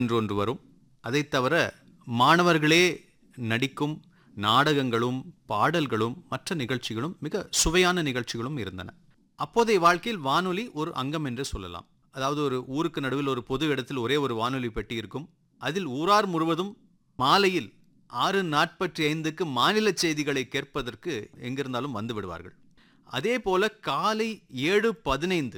என்று ஒன்று வரும் அதைத் தவிர மாணவர்களே நடிக்கும் நாடகங்களும் பாடல்களும் மற்ற நிகழ்ச்சிகளும் மிக சுவையான நிகழ்ச்சிகளும் இருந்தன அப்போதைய வாழ்க்கையில் வானொலி ஒரு அங்கம் என்று சொல்லலாம் அதாவது ஒரு ஊருக்கு நடுவில் ஒரு பொது இடத்தில் ஒரே ஒரு வானொலி பெட்டி இருக்கும் அதில் ஊரார் முழுவதும் மாலையில் ஆறு நாற்பத்தி ஐந்துக்கு மாநில செய்திகளை கேட்பதற்கு எங்கிருந்தாலும் வந்து விடுவார்கள் அதே போல காலை ஏழு பதினைந்து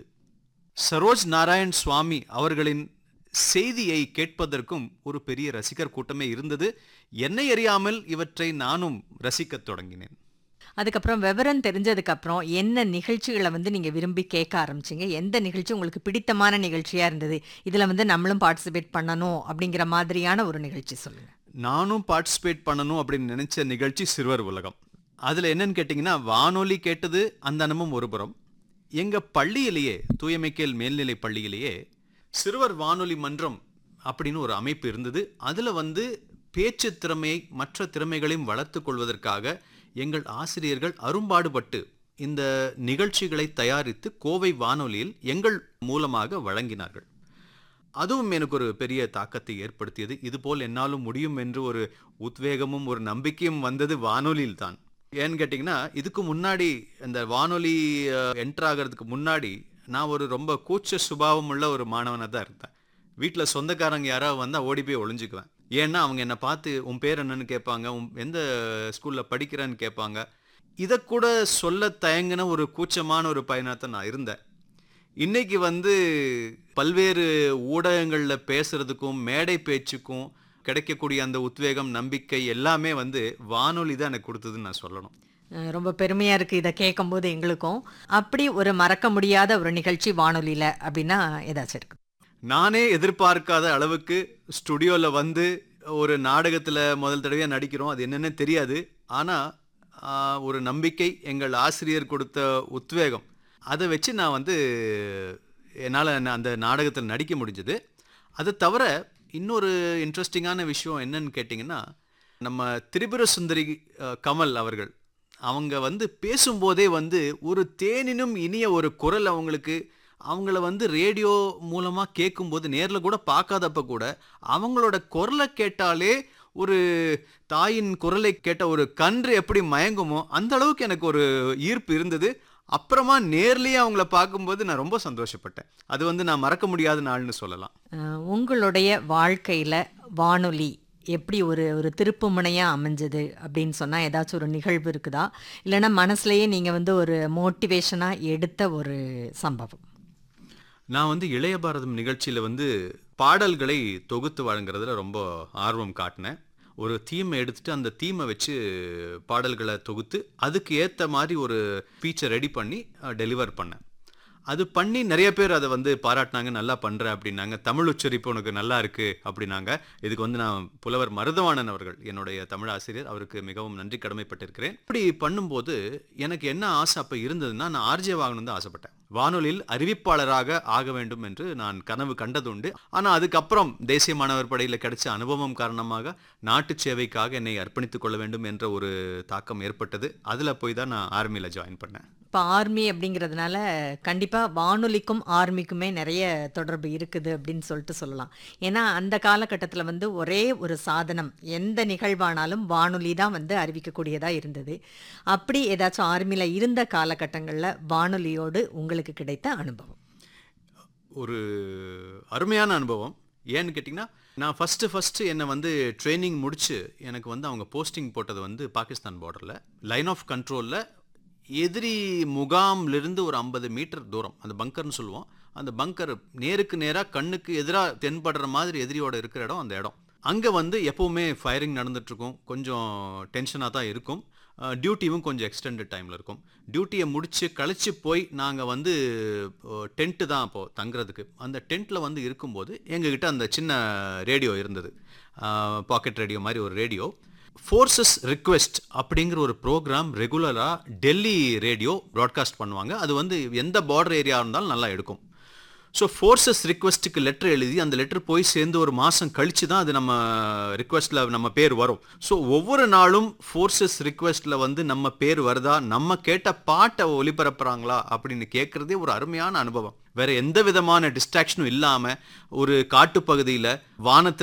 சரோஜ் நாராயண் சுவாமி அவர்களின் செய்தியை கேட்பதற்கும் ஒரு பெரிய ரசிகர் கூட்டமே இருந்தது என்னை அறியாமல் இவற்றை நானும் ரசிக்கத் தொடங்கினேன் அதுக்கப்புறம் விவரம் தெரிஞ்சதுக்கு அப்புறம் என்ன நிகழ்ச்சிகளை வந்து நீங்க விரும்பி கேட்க ஆரம்பிச்சீங்க எந்த நிகழ்ச்சி உங்களுக்கு பிடித்தமான நிகழ்ச்சியா இருந்தது இதுல வந்து நம்மளும் பார்ட்டிசிபேட் பண்ணணும் அப்படிங்கிற மாதிரியான ஒரு நிகழ்ச்சி சொல்லுங்க நானும் பார்ட்டிசிபேட் பண்ணணும் அப்படின்னு நினைச்ச நிகழ்ச்சி சிறுவர் உலகம் அதில் என்னன்னு கேட்டிங்கன்னா வானொலி கேட்டது அந்த அனுபவம் ஒரு புறம் எங்கள் பள்ளியிலேயே தூயமைக்கேல் மேல்நிலை பள்ளியிலேயே சிறுவர் வானொலி மன்றம் அப்படின்னு ஒரு அமைப்பு இருந்தது அதில் வந்து பேச்சு திறமையை மற்ற திறமைகளையும் வளர்த்து கொள்வதற்காக எங்கள் ஆசிரியர்கள் அரும்பாடுபட்டு இந்த நிகழ்ச்சிகளை தயாரித்து கோவை வானொலியில் எங்கள் மூலமாக வழங்கினார்கள் அதுவும் எனக்கு ஒரு பெரிய தாக்கத்தை ஏற்படுத்தியது இதுபோல் என்னாலும் முடியும் என்று ஒரு உத்வேகமும் ஒரு நம்பிக்கையும் வந்தது வானொலியில் தான் ஏன்னு கேட்டிங்கன்னா இதுக்கு முன்னாடி இந்த வானொலி என்டர் ஆகிறதுக்கு முன்னாடி நான் ஒரு ரொம்ப கூச்ச சுபாவம் உள்ள ஒரு மாணவனாக தான் இருந்தேன் வீட்டில் சொந்தக்காரங்க யாராவது வந்தால் ஓடி போய் ஒளிஞ்சுக்குவேன் ஏன்னா அவங்க என்னை பார்த்து உன் பேர் என்னன்னு கேட்பாங்க உன் எந்த ஸ்கூலில் படிக்கிறேன்னு கேட்பாங்க இதை கூட சொல்ல தயங்கின ஒரு கூச்சமான ஒரு பையனாக தான் நான் இருந்தேன் இன்னைக்கு வந்து பல்வேறு ஊடகங்களில் பேசுறதுக்கும் மேடை பேச்சுக்கும் கிடைக்கக்கூடிய அந்த உத்வேகம் நம்பிக்கை எல்லாமே வந்து வானொலி தான் எனக்கு கொடுத்ததுன்னு நான் சொல்லணும் அஹ் ரொம்ப பெருமையா இருக்கு இதை கேட்கும்போது எங்களுக்கும் அப்படி ஒரு மறக்க முடியாத ஒரு நிகழ்ச்சி வானொலியில அப்படின்னா ஏதாச்சும் இருக்கு நானே எதிர்பார்க்காத அளவுக்கு ஸ்டுடியோவில் வந்து ஒரு நாடகத்தில் முதல் தடவையாக நடிக்கிறோம் அது என்னென்னு தெரியாது ஆனால் ஒரு நம்பிக்கை எங்கள் ஆசிரியர் கொடுத்த உத்வேகம் அதை வச்சு நான் வந்து என்னால் அந்த நாடகத்தில் நடிக்க முடிஞ்சது அதை தவிர இன்னொரு இன்ட்ரெஸ்டிங்கான விஷயம் என்னன்னு கேட்டிங்கன்னா நம்ம திரிபுர சுந்தரி அஹ், கமல் அவர்கள் அவங்க வந்து பேசும்போதே வந்து ஒரு தேனினும் இனிய ஒரு குரல் அவங்களுக்கு அவங்கள வந்து ரேடியோ மூலமாக கேட்கும்போது நேரில் கூட பார்க்காதப்ப கூட அவங்களோட குரலை கேட்டாலே ஒரு தாயின் குரலை கேட்ட ஒரு கன்று எப்படி மயங்குமோ அந்த அளவுக்கு எனக்கு ஒரு ஈர்ப்பு இருந்தது அப்புறமா நேர்லயே அவங்கள பார்க்கும்போது நான் ரொம்ப சந்தோஷப்பட்டேன் அது வந்து நான் மறக்க முடியாத நாள்னு சொல்லலாம் அஹ் உங்களுடைய வாழ்க்கையில வானொலி எப்படி ஒரு ஒரு திருப்பு முனையா அமைஞ்சது அப்படின்னு சொன்னா ஏதாச்சும் ஒரு நிகழ்வு இருக்குதா இல்லைன்னா மனசுலயே நீங்க வந்து ஒரு மோட்டிவேஷனா எடுத்த ஒரு சம்பவம் நான் வந்து இளைய பாரதம் நிகழ்ச்சியில் வந்து பாடல்களை தொகுத்து வழங்குறதுல ரொம்ப ஆர்வம் காட்டினேன் ஒரு தீமை எடுத்துட்டு அந்த தீமை வச்சு பாடல்களை தொகுத்து அதுக்கு ஏற்ற மாதிரி ஒரு ஃபீச்சர் ரெடி பண்ணி டெலிவர் பண்ணேன் அது பண்ணி நிறைய பேர் அதை வந்து பாராட்டினாங்க நல்லா பண்ற அப்படின்னாங்க தமிழ் உச்சரிப்பு உனக்கு நல்லா இருக்கு அப்படின்னாங்க இதுக்கு வந்து நான் புலவர் மருதவாணன் அவர்கள் என்னுடைய தமிழ் ஆசிரியர் அவருக்கு மிகவும் நன்றி கடமைப்பட்டிருக்கிறேன் இப்படி பண்ணும்போது எனக்கு என்ன ஆசை அப்போ இருந்ததுன்னா நான் ஆர்ஜே வாங்கணும் தான் ஆசைப்பட்டேன் வானொலியில் அறிவிப்பாளராக ஆக வேண்டும் என்று நான் கனவு கண்டதுண்டு ஆனால் அதுக்கப்புறம் தேசிய மாணவர் படையில் கிடைச்ச அனுபவம் காரணமாக நாட்டு சேவைக்காக என்னை அர்ப்பணித்துக் கொள்ள வேண்டும் என்ற ஒரு தாக்கம் ஏற்பட்டது அதில் போய் தான் நான் ஆர்மியில் ஜாயின் பண்ணேன் இப்போ ஆர்மி அப்படிங்கிறதுனால கண்டிப்பாக வானொலிக்கும் ஆர்மிக்குமே நிறைய தொடர்பு இருக்குது அப்படின்னு சொல்லிட்டு சொல்லலாம் ஏன்னா அந்த காலகட்டத்தில் வந்து ஒரே ஒரு சாதனம் எந்த நிகழ்வானாலும் வானொலி தான் வந்து அறிவிக்கக்கூடியதாக இருந்தது அப்படி ஏதாச்சும் ஆர்மியில் இருந்த காலகட்டங்களில் வானொலியோடு உங்களுக்கு கிடைத்த அனுபவம் ஒரு அருமையான அனுபவம் ஏன்னு கேட்டிங்கன்னா நான் ஃபஸ்ட்டு ஃபஸ்ட்டு என்னை வந்து ட்ரைனிங் முடிச்சு எனக்கு வந்து அவங்க போஸ்டிங் போட்டது வந்து பாகிஸ்தான் பார்டரில் லைன் ஆஃப் கண்ட்ரோலில் எதிரி முகாம்லேருந்து ஒரு ஐம்பது மீட்டர் தூரம் அந்த பங்கர்னு சொல்லுவோம் அந்த பங்கர் நேருக்கு நேராக கண்ணுக்கு எதிராக தென்படுற மாதிரி எதிரியோட இருக்கிற இடம் அந்த இடம் அங்கே வந்து எப்போவுமே ஃபயரிங் நடந்துட்டுருக்கும் கொஞ்சம் டென்ஷனாக தான் இருக்கும் டியூட்டியும் கொஞ்சம் எக்ஸ்டெண்டட் டைமில் இருக்கும் டியூட்டியை முடித்து கழிச்சு போய் நாங்கள் வந்து டென்ட்டு தான் அப்போது தங்குறதுக்கு அந்த டென்ட்டில் வந்து இருக்கும்போது எங்ககிட்ட அந்த சின்ன ரேடியோ இருந்தது பாக்கெட் ரேடியோ மாதிரி ஒரு ரேடியோ ஃபோர்ஸஸ் ரிக்வெஸ்ட் அப்படிங்கிற ஒரு ப்ரோக்ராம் ரெகுலராக டெல்லி ரேடியோ ப்ராட்காஸ்ட் பண்ணுவாங்க அது வந்து எந்த பார்டர் ஏரியா இருந்தாலும் நல்லா எடுக்கும் ஸோ ஃபோர்ஸஸ் ரிக்வெஸ்ட்டுக்கு லெட்டர் எழுதி அந்த லெட்டர் போய் சேர்ந்து ஒரு மாதம் கழித்து தான் அது நம்ம ரிக்வெஸ்ட்டில் நம்ம பேர் வரும் ஸோ ஒவ்வொரு நாளும் ஃபோர்ஸஸ் ரிக்வெஸ்ட்டில் வந்து நம்ம பேர் வருதா நம்ம கேட்ட பாட்டை ஒளிபரப்புறாங்களா அப்படின்னு கேட்குறதே ஒரு அருமையான அனுபவம் வேற எந்த விதமான டிஸ்ட்ராக்ஷனும் இல்லாம ஒரு காட்டுப்பகுதியில வானத்துல